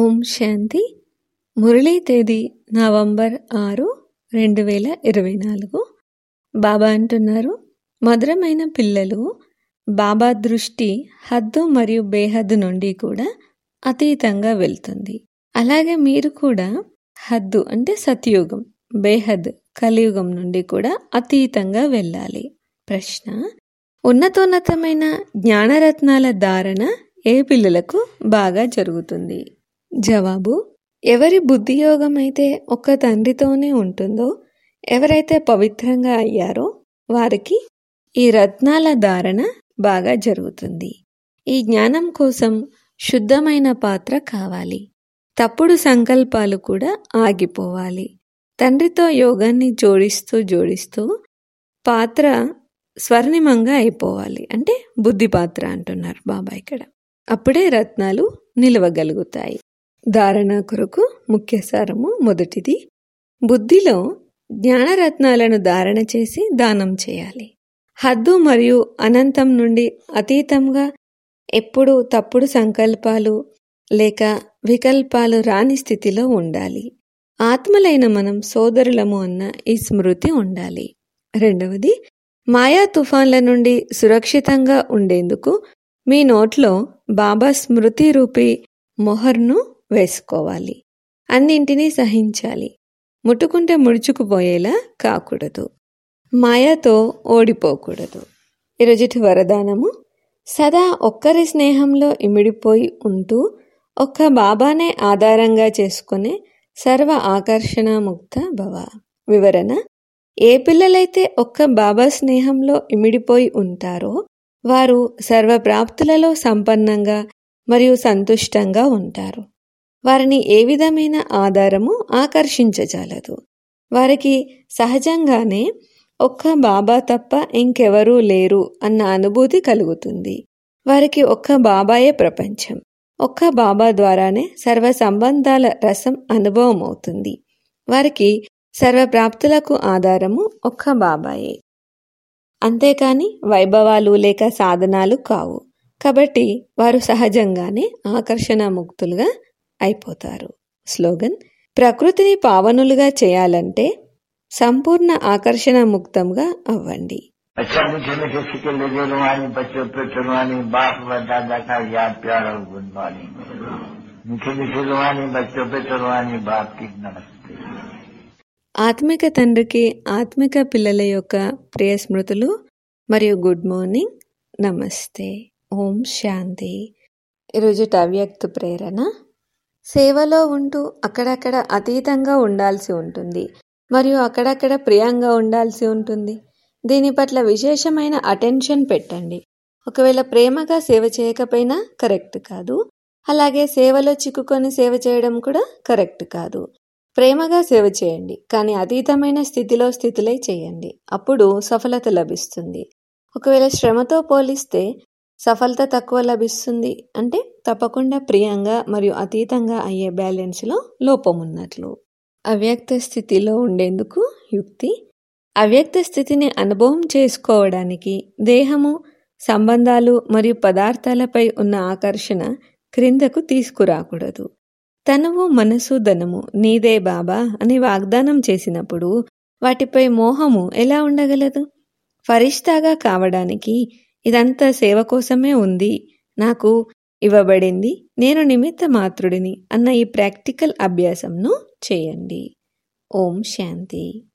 ఓం శాంతి మురళీ తేదీ నవంబర్ ఆరు రెండు వేల ఇరవై నాలుగు బాబా అంటున్నారు మధురమైన పిల్లలు బాబా దృష్టి హద్దు మరియు బేహద్దు నుండి కూడా అతీతంగా వెళ్తుంది అలాగే మీరు కూడా హద్దు అంటే సత్యుగం బేహద్ కలియుగం నుండి కూడా అతీతంగా వెళ్ళాలి ప్రశ్న ఉన్నతోన్నతమైన జ్ఞానరత్నాల ధారణ ఏ పిల్లలకు బాగా జరుగుతుంది జవాబు ఎవరి బుద్ధియోగం అయితే ఒక్క తండ్రితోనే ఉంటుందో ఎవరైతే పవిత్రంగా అయ్యారో వారికి ఈ రత్నాల ధారణ బాగా జరుగుతుంది ఈ జ్ఞానం కోసం శుద్ధమైన పాత్ర కావాలి తప్పుడు సంకల్పాలు కూడా ఆగిపోవాలి తండ్రితో యోగాన్ని జోడిస్తూ జోడిస్తూ పాత్ర స్వర్ణిమంగా అయిపోవాలి అంటే బుద్ధి పాత్ర అంటున్నారు బాబా ఇక్కడ అప్పుడే రత్నాలు నిలవగలుగుతాయి ధారణ కొరకు ముఖ్య సారము మొదటిది బుద్ధిలో జ్ఞానరత్నాలను ధారణ చేసి దానం చేయాలి హద్దు మరియు అనంతం నుండి అతీతంగా ఎప్పుడు తప్పుడు సంకల్పాలు లేక వికల్పాలు రాని స్థితిలో ఉండాలి ఆత్మలైన మనం సోదరులము అన్న ఈ స్మృతి ఉండాలి రెండవది మాయా తుఫాన్ల నుండి సురక్షితంగా ఉండేందుకు మీ నోట్లో బాబా స్మృతి రూపీ మొహర్ను వేసుకోవాలి అన్నింటినీ సహించాలి ముట్టుకుంటే ముడుచుకుపోయేలా కాకూడదు మాయతో ఓడిపోకూడదు ఈరోజుటి వరదానము సదా ఒక్కరి స్నేహంలో ఇమిడిపోయి ఉంటూ ఒక్క బాబానే ఆధారంగా చేసుకునే సర్వ ఆకర్షణ ముక్త భవ వివరణ ఏ పిల్లలైతే ఒక్క బాబా స్నేహంలో ఇమిడిపోయి ఉంటారో వారు సర్వప్రాప్తులలో సంపన్నంగా మరియు సంతుష్టంగా ఉంటారు వారిని ఏ విధమైన ఆధారము ఆకర్షించజాలదు వారికి సహజంగానే ఒక్క బాబా తప్ప ఇంకెవరూ లేరు అన్న అనుభూతి కలుగుతుంది వారికి ఒక్క బాబాయే ప్రపంచం ఒక్క బాబా ద్వారానే సర్వ సంబంధాల రసం అనుభవం అవుతుంది వారికి సర్వప్రాప్తులకు ఆధారము ఒక్క బాబాయే అంతేకాని వైభవాలు లేక సాధనాలు కావు కాబట్టి వారు సహజంగానే ఆకర్షణ ముక్తులుగా అయిపోతారు స్లోగన్ ప్రకృతిని పావనులుగా చేయాలంటే సంపూర్ణ ఆకర్షణ ముక్తంగా అవ్వండి अच्छा मीठे मीठे सिक्के लगे रुहानी बच्चों पे चुनवानी बाप व दादा का याद प्यार और गुणवानी मीठे मीठे रुहानी बच्चों पे चुनवानी बाप की नमस्ते ఆత్మిక తండ్రికి ఆత్మిక పిల్లల యొక్క ప్రియ స్మృతులు మరియు గుడ్ మార్నింగ్ నమస్తే ఓం శాంతి ఈరోజు అవ్యక్త ప్రేరణ సేవలో ఉంటూ అక్కడక్కడ అతీతంగా ఉండాల్సి ఉంటుంది మరియు అక్కడక్కడ ప్రియంగా ఉండాల్సి ఉంటుంది దీని పట్ల విశేషమైన అటెన్షన్ పెట్టండి ఒకవేళ ప్రేమగా సేవ చేయకపోయినా కరెక్ట్ కాదు అలాగే సేవలో చిక్కుకొని సేవ చేయడం కూడా కరెక్ట్ కాదు ప్రేమగా సేవ చేయండి కానీ అతీతమైన స్థితిలో స్థితిలై చేయండి అప్పుడు సఫలత లభిస్తుంది ఒకవేళ శ్రమతో పోలిస్తే సఫలత తక్కువ లభిస్తుంది అంటే తప్పకుండా ప్రియంగా మరియు అతీతంగా అయ్యే బ్యాలెన్స్లో లోపం ఉన్నట్లు అవ్యక్త స్థితిలో ఉండేందుకు యుక్తి అవ్యక్త స్థితిని అనుభవం చేసుకోవడానికి దేహము సంబంధాలు మరియు పదార్థాలపై ఉన్న ఆకర్షణ క్రిందకు తీసుకురాకూడదు తనువు మనసు ధనము నీదే బాబా అని వాగ్దానం చేసినప్పుడు వాటిపై మోహము ఎలా ఉండగలదు ఫరిష్తాగా కావడానికి ఇదంతా సేవ కోసమే ఉంది నాకు ఇవ్వబడింది నేను నిమిత్త మాతృడిని అన్న ఈ ప్రాక్టికల్ అభ్యాసంను చేయండి ఓం శాంతి